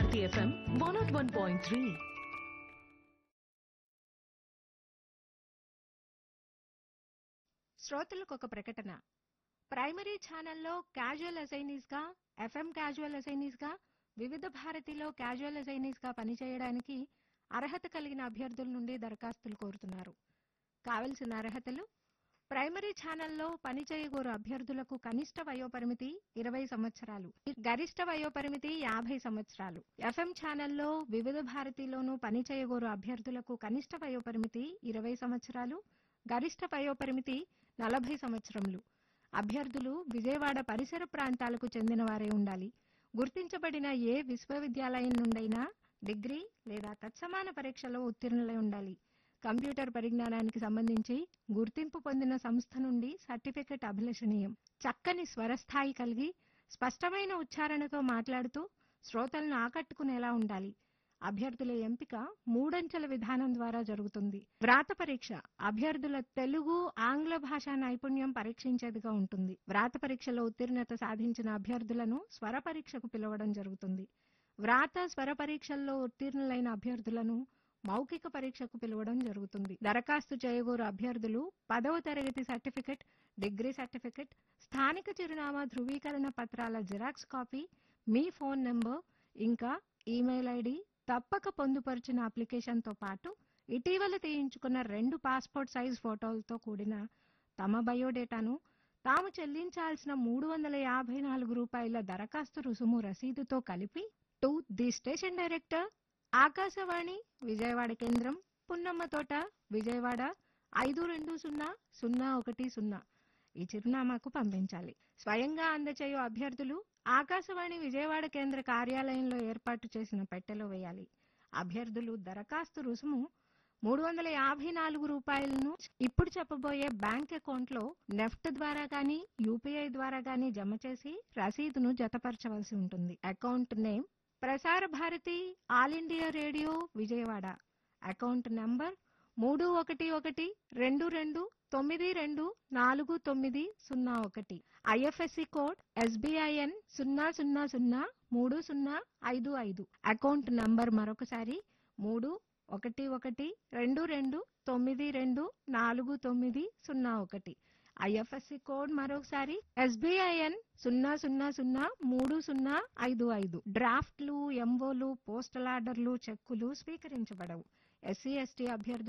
Bharati FM one nought one point three శ్రోతలకు ఒక ప్రకటన ప్రైమరీ ఛానల్లో క్యాజువల్ అసైనీస్ గా ఎఫ్ఎం క్యాజువల్ అసైనీస్ గా వివిధ భారతిలో క్యాజువల్ అసైనీస్ గా పనిచేయడానికి అర్హత కలిగిన అభ్యర్థుల నుండి దరఖాస్తులు కోరుతున్నారు కావలసిన అర్హతలు ప్రైమరీ ఛానల్లో పనిచేయగోరు అభ్యర్థులకు కనిష్ట వయోపరిమితి ఇరవై సంవత్సరాలు గరిష్ట వయోపరిమితి యాభై సంవత్సరాలు ఎఫ్ఎం ఛానల్లో వివిధ భారతిలోనూ పనిచేయగోరు అభ్యర్థులకు కనిష్ట వయోపరిమితి ఇరవై సంవత్సరాలు గరిష్ట వయోపరిమితి నలభై సంవత్సరములు అభ్యర్థులు విజయవాడ పరిసర ప్రాంతాలకు చెందిన వారే ఉండాలి గుర్తించబడిన ఏ విశ్వవిద్యాలయం నుండైనా డిగ్రీ లేదా తత్సమాన పరీక్షలో ఉత్తీర్ణులై ఉండాలి కంప్యూటర్ పరిజ్ఞానానికి సంబంధించి గుర్తింపు పొందిన సంస్థ నుండి సర్టిఫికెట్ అభిలషణీయం చక్కని స్వరస్థాయి కలిగి స్పష్టమైన ఉచ్చారణతో మాట్లాడుతూ శ్రోతలను ఆకట్టుకునేలా ఉండాలి అభ్యర్థుల ఎంపిక మూడంచెల విధానం ద్వారా జరుగుతుంది వ్రాత పరీక్ష అభ్యర్థుల తెలుగు ఆంగ్ల భాషా నైపుణ్యం పరీక్షించేదిగా ఉంటుంది వ్రాత పరీక్షలో ఉత్తీర్ణత సాధించిన అభ్యర్థులను స్వర పరీక్షకు పిలవడం జరుగుతుంది వ్రాత స్వర పరీక్షల్లో ఉత్తీర్ణులైన అభ్యర్థులను మౌఖిక పరీక్షకు పిలవడం జరుగుతుంది దరఖాస్తు చేయగోరు అభ్యర్థులు పదవ తరగతి సర్టిఫికెట్ డిగ్రీ సర్టిఫికెట్ స్థానిక చిరునామా ధృవీకరణ పత్రాల జిరాక్స్ కాపీ మీ ఫోన్ నంబర్ ఇంకా ఈమెయిల్ ఐడి తప్పక పొందుపరిచిన అప్లికేషన్తో పాటు ఇటీవల తీయించుకున్న రెండు పాస్పోర్ట్ సైజ్ ఫోటోలతో కూడిన తమ బయోడేటాను తాము చెల్లించాల్సిన మూడు వందల యాభై నాలుగు రూపాయల దరఖాస్తు రుసుము రసీదుతో కలిపి to the station director Akashvani Vijayawada కేంద్రం పున్నమ్మ తోట విజయవాడ ఐదు రెండు సున్నా సున్నా ఒకటి సున్నా ఈ చిరునామాకు పంపించాలి స్వయంగా అందచేయు అభ్యర్థులు ఆకాశవాణి విజయవాడ కేంద్ర కార్యాలయంలో ఏర్పాటు చేసిన పెట్టెలో వేయాలి అభ్యర్థులు దరఖాస్తు రుసుము మూడు వందల యాభై నాలుగు రూపాయలను ఇప్పుడు చెప్పబోయే బ్యాంక్ అకౌంట్ లో నెఫ్ట్ ద్వారా గాని యూపీఐ ద్వారా గాని జమ చేసి రసీదును జతపరచవలసి ఉంటుంది account name Prasar Bharati all India radio Vijayawada account number మూడు ఒకటి ఒకటి రెండు రెండు తొమ్మిది రెండు నాలుగు తొమ్మిది సున్నా ఒకటి ఐఎఫ్ఎస్సి కోడ్ ఎస్బిఐఎన్ సున్నా సున్నా సున్నా మూడు సున్నా ఐదు ఐదు అకౌంట్ నంబర్ మరొకసారి మూడు ఒకటి ఒకటి రెండు రెండు తొమ్మిది రెండు నాలుగు తొమ్మిది సున్నా ఒకటి ఐఎఫ్ఎస్సి కోడ్ మరొకసారి ఎస్బిఐఎన్ సున్నా సున్నా సున్నా మూడు సున్నా ఐదు ఐదు డ్రాఫ్ట్లు ఎంఓలు పోస్టల్ ఆర్డర్లు చెక్కులు స్వీకరించబడవు ఎస్సీ ఎస్టీ అభ్యర్థులు